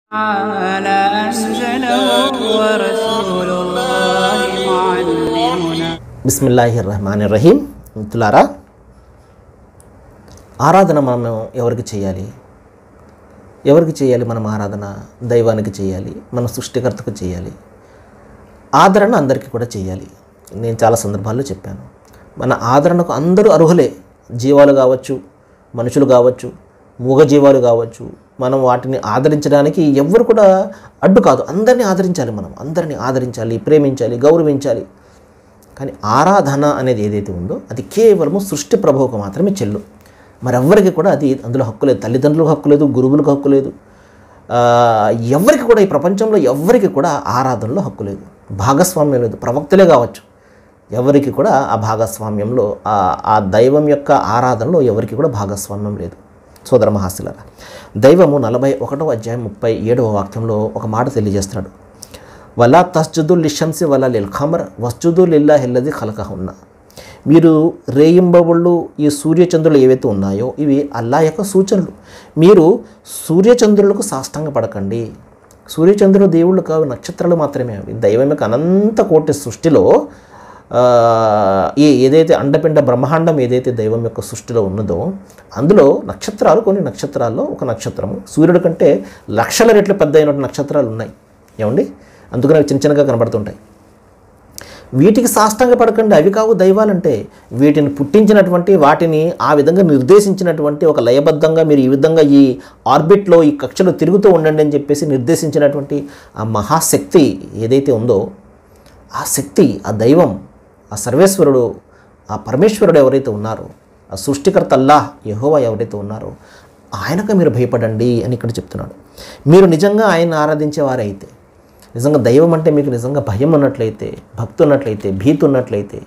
تعالى أنزله ورسول الله معلمنا బిస్మిల్లాహి రహమాన్ రహీం మిత్రులారా ఆరాధన మనం ఎవరికి చేయాలి ఎవరికి చేయాలి మనం ఆరాధన దైవానికి చేయాలి మన సృష్టికర్తకు చేయాలి ఆదరణ అందరికీ కూడా చేయాలి నేను చాలా సందర్భాల్లో చెప్పాను మన ఆదరణకు అందరూ అర్హులే జీవాలు కావచ్చు మనుషులు కావచ్చు మూగజీవాలు కావచ్చు మనం వాటిని ఆదరించడానికి ఎవ్వరు కూడా అడ్డు కాదు అందరినీ ఆదరించాలి మనం అందరినీ ఆదరించాలి ప్రేమించాలి గౌరవించాలి కానీ ఆరాధన అనేది ఏదైతే ఉందో అది కేవలము సృష్టి ప్రభువుకు మాత్రమే చెల్లు మరెవ్వరికి కూడా అది అందులో హక్కు లేదు తల్లిదండ్రులకు హక్కు లేదు గురువులకు హక్కు లేదు ఆ, ఎవరికి కూడా ఈ ప్రపంచంలో ఎవరికి కూడా ఆరాధనలో హక్కు లేదు భాగస్వామ్యం లేదు ప్రవక్తలే కావచ్చు ఎవరికి కూడా ఆ భాగస్వామ్యంలో ఆ ఆ దైవం యొక్క ఆరాధనలో ఎవరికి కూడా భాగస్వామ్యం లేదు సోదర మహాశిలరా దైవము నలభై ఒకటో అధ్యాయం ముప్పై ఏడవ వాక్యంలో ఒక మాట తెలియజేస్తున్నాడు వలా తస్జుదు లిషంసి వలా లిల్ ఖమర్ వస్జుదు లిల్లా హిల్లది ఖలకహున్న మీరు రేయింబవుళ్ళు ఈ సూర్యచంద్రులు ఏవైతే ఉన్నాయో ఇవి అల్లా యొక్క సూచనలు మీరు సూర్యచంద్రులకు సాష్టంగా పడకండి సూర్యచంద్రుడు దేవుళ్ళు కావు నక్షత్రాలు మాత్రమే అవి దైవం యొక్క అనంత కోటి సృష్టిలో ఆ, ఈ ఏదైతే అండపిండ బ్రహ్మాండం ఏదైతే దైవం యొక్క సృష్టిలో ఉన్నదో అందులో నక్షత్రాలు కొన్ని నక్షత్రాల్లో ఒక నక్షత్రము సూర్యుడి కంటే లక్షల రెట్లు పెద్ద అయినటువంటి నక్షత్రాలు ఉన్నాయి ఏమండి అందుకని అవి చిన్న చిన్నగా కనబడుతుంటాయి వీటికి సాష్టంగ పడకండి అవి కావు దైవాలంటే వీటిని పుట్టించినటువంటి వాటిని ఆ విధంగా నిర్దేశించినటువంటి ఒక లయబద్ధంగా మీరు ఈ విధంగా ఈ ఆర్బిట్లో ఈ కక్షలో తిరుగుతూ ఉండండి అని చెప్పేసి నిర్దేశించినటువంటి ఆ మహాశక్తి ఏదైతే ఉందో ఆ శక్తి ఆ దైవం ఆ సర్వేశ్వరుడు ఆ పరమేశ్వరుడు ఎవరైతే ఉన్నారో ఆ సృష్టికర్త అల్లాహ్ యహోవా ఎవరైతే ఉన్నారో ఆయనకు మీరు భయపడండి అని ఇక్కడ చెప్తున్నాడు మీరు నిజంగా ఆయన ఆరాధించేవారైతే నిజంగా దైవం అంటే మీకు నిజంగా భయం ఉన్నట్లయితే భక్తి ఉన్నట్లయితే భీతి ఉన్నట్లయితే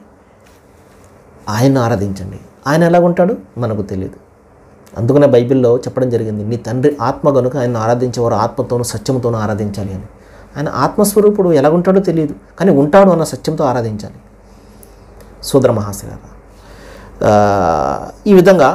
ఆయన ఆరాధించండి ఆయన ఎలా ఉంటాడు మనకు తెలియదు అందుకనే బైబిల్లో చెప్పడం జరిగింది నీ తండ్రి ఆత్మ కనుక ఆయన ఆరాధించేవారు ఆత్మతోనూ సత్యంతోనూ ఆరాధించాలి అని ఆయన ఆత్మస్వరూపుడు ఎలా ఉంటాడో తెలియదు కానీ ఉంటాడు అన్న సత్యంతో ఆరాధించాలి సోదర మహాశిలారా ఆ, ఈ విధంగా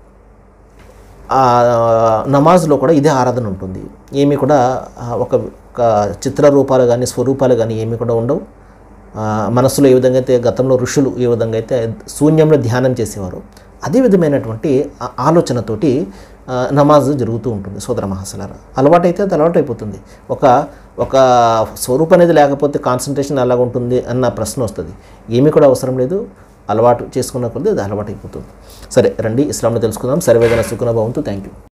ఆ, నమాజ్లో కూడా ఇదే ఆరాధన ఉంటుంది ఏమి కూడా ఆ, ఒక ఒక చిత్ర రూపాలు కానీ స్వరూపాలు కానీ ఏమి కూడా ఉండవు ఆ, మనస్సులో ఏ విధంగా అయితే గతంలో ఋషులు ఏ విధంగా అయితే శూన్యంలో ధ్యానం చేసేవారు అదే విధమైనటువంటి ఆ ఆలోచనతోటి ఆ, నమాజ్ జరుగుతూ ఉంటుంది సోదర మహాసలారా అలవాటు అయితే అది అలవాటు అయిపోతుంది ఒక ఒక స్వరూపం అనేది లేకపోతే కాన్సన్ట్రేషన్ ఎలాగ ఉంటుంది అన్న ప్రశ్న వస్తుంది ఏమీ కూడా అవసరం లేదు అలవాటు చేసుకున్న కొద్దీ అది అలవాటు అయిపోతుంది సరే రండి ఇస్లాంలో తెలుసుకుందాం సర్వేదన సుఖన భవంతు థ్యాంక్ యూ